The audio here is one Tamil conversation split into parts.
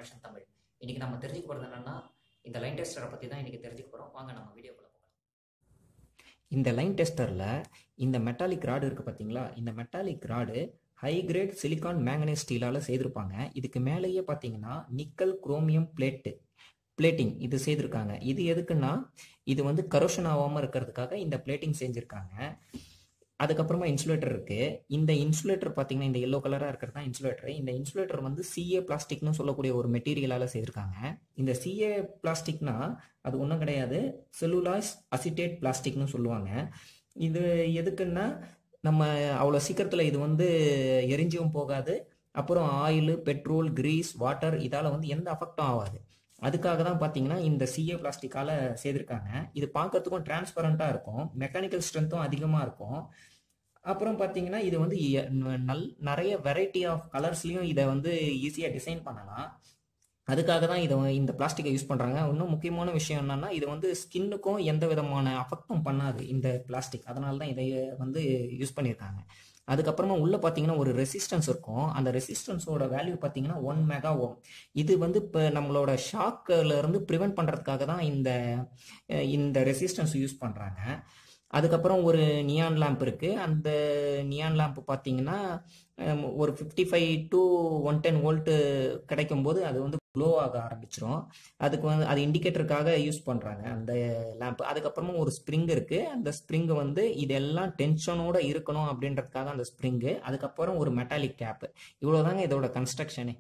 ஆட்டோமேஷன் தமிழ் இன்னைக்கு நம்ம தெரிஞ்சுக்க போகிறது என்னன்னா இந்த லைன் டெஸ்டரை பற்றி தான் இன்னைக்கு தெரிஞ்சுக்க போகிறோம் வாங்க நம்ம வீடியோக்குள்ள போகலாம் இந்த லைன் டெஸ்டரில் இந்த மெட்டாலிக் ராடு இருக்குது பார்த்தீங்களா இந்த metallic rod high grade silicon manganese ஸ்டீலால் செய்திருப்பாங்க இதுக்கு மேலேயே பார்த்தீங்கன்னா நிக்கல் குரோமியம் பிளேட்டு பிளேட்டிங் இது செய்திருக்காங்க இது எதுக்குன்னா இது வந்து கரோஷன் ஆகாமல் இருக்கிறதுக்காக இந்த பிளேட்டிங் செஞ்சுருக்காங்க அதுக்கப்புறமா இன்சுலேட்டர் இருக்கு இந்த இன்சுலேட்டர் பார்த்தீங்கன்னா இந்த எல்லோ கலராக இருக்கிறது தான் இன்சுலேட்டர் இந்த இன்சுலேட்டர் வந்து சிஏ பிளாஸ்டிக்னு சொல்லக்கூடிய ஒரு மெட்டீரியலால் செய்திருக்காங்க இந்த சிஏ பிளாஸ்டிக்னா அது ஒன்றும் கிடையாது செல்லுலாய்ஸ் அசிட்டேட் பிளாஸ்டிக்னு சொல்லுவாங்க இது எதுக்குன்னா நம்ம அவ்வளோ சீக்கிரத்தில் இது வந்து எரிஞ்சும் போகாது அப்புறம் ஆயில் பெட்ரோல் கிரீஸ் வாட்டர் இதால் வந்து எந்த அஃபெக்டும் ஆகாது அதுக்காக தான் பார்த்தீங்கன்னா இந்த சிஏ பிளாஸ்டிக்கால செய்திருக்காங்க இது பார்க்கறதுக்கும் டிரான்ஸ்பரண்ட்டாக இருக்கும் மெக்கானிக்கல் ஸ்ட்ரென்த்தும் அதிகமாக இருக்கும் அப்புறம் பார்த்தீங்கன்னா இது வந்து எ- நல் நிறைய வெரைட்டி ஆஃப் கலர்ஸ்லையும் இதை வந்து ஈஸியாக டிசைன் பண்ணலாம் அதுக்காக தான் இதை இந்த பிளாஸ்டிக்கை யூஸ் பண்ணுறாங்க இன்னும் முக்கியமான விஷயம் என்னன்னா இது வந்து ஸ்கின்னுக்கும் எந்த விதமான அஃபெக்டும் பண்ணாது இந்த பிளாஸ்டிக் அதனால தான் இதை வந்து யூஸ் பண்ணியிருக்காங்க அதுக்கப்புறமா உள்ள பார்த்தீங்கன்னா ஒரு ரெசிஸ்டன்ஸ் இருக்கும் அந்த ரெசிஸ்டன்ஸோட வேல்யூ பார்த்தீங்கன்னா ஒன் மெகா ஓம் இது வந்து இப்போ நம்மளோட ஷாக்ல இருந்து ப்ரிவென்ட் பண்ணுறதுக்காக தான் இந்த அஹ், இந்த ரெசிஸ்டன்ஸ் யூஸ் பண்ணுறாங்க அதுக்கப்புறம் ஒரு நியான் லேம்ப் இருக்குது அந்த நியான் லேம்ப் பார்த்தீங்கன்னா ஹம், ஒரு fifty five to one ten volt கிடைக்கும் போது அது வந்து க்ளோ ஆக ஆரம்பிச்சிரும் அதுக்கு வந்து அது இண்டிகேட்டருக்காக யூஸ் பண்ணுறாங்க அந்த லேம்ப் அதுக்கப்புறமா ஒரு ஸ்ப்ரிங் இருக்குது அந்த ஸ்ப்ரிங் வந்து இதெல்லாம் டென்ஷனோட இருக்கணும் அப்படின்றதுக்காக அந்த ஸ்ப்ரிங்கு அதுக்கப்புறம் ஒரு மெட்டாலிக் கேப்பு இவ்வளோதாங்க இதோட கன்ஸ்ட்ரக்ஷனே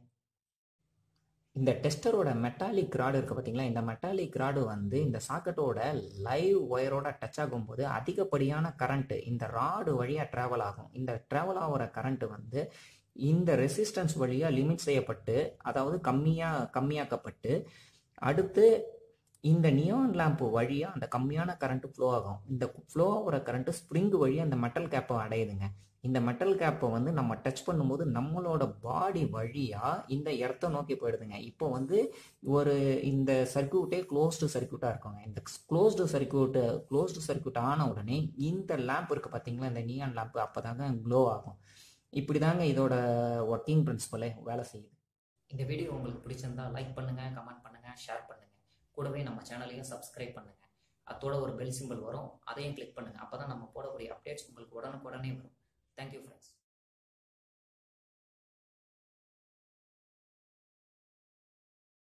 இந்த டெஸ்டரோட மெட்டாலிக் ராடு இருக்கு பார்த்தீங்களா இந்த மெட்டாலிக் ராடு வந்து இந்த சாக்கெட்டோட லைவ் ஒயரோட டச் ஆகும்போது அதிகப்படியான கரண்ட் இந்த ராடு வழியாக ட்ராவல் ஆகும் இந்த ட்ராவல் ஆகிற கரண்ட் வந்து இந்த ரெசிஸ்டன்ஸ் வழியாக லிமிட் செய்யப்பட்டு அதாவது கம்மியாக கம்மியாக்கப்பட்டு அடுத்து இந்த நியான் லேம்ப் வழியாக அந்த கம்மியான கரண்ட் ஃப்ளோ ஆகும் இந்த ஃப்ளோ ஆகிற கரண்ட் ஸ்ப்ரிங் வழியாக அந்த மெட்டல் கேப்பை அடையுதுங்க இந்த மெட்டல் கேப்பை வந்து நம்ம டச் பண்ணும்போது நம்மளோட பாடி வழியாக இந்த இடத்த நோக்கி போயிடுதுங்க இப்போ வந்து ஒரு இந்த சர்க்கியூட்டே க்ளோஸ்டு சர்க்கியூட்டாக இருக்குங்க இந்த க்ளோஸ்டு சர்க்கியூட்டு க்ளோஸ்டு சர்க்கியூட் ஆன உடனே இந்த லேம்ப் இருக்குது பார்த்தீங்களா இந்த நியான் லேம்ப் அப்போ தாங்க க்ளோ ஆகும் இப்படி தாங்க இதோட ஒர்க்கிங் பிரின்சிபலே வேலை செய்யுது இந்த வீடியோ உங்களுக்கு பிடிச்சிருந்தா லைக் பண்ணுங்க கமெண்ட் பண்ணுங்க ஷேர் பண்ணுங்க கூடவே நம்ம சேனலையும் சப்ஸ்கிரைப் பண்ணுங்க அதோட ஒரு பெல் சிம்பிள் வரும் அதையும் கிளிக் பண்ணுங்க அப்பதான் நம்ம போடக்கூடிய அப்டேட்ஸ் உங்களுக்கு உடனுக்குடனே வரும் தேங்க்யூ ஃப்ரெண்ட்ஸ்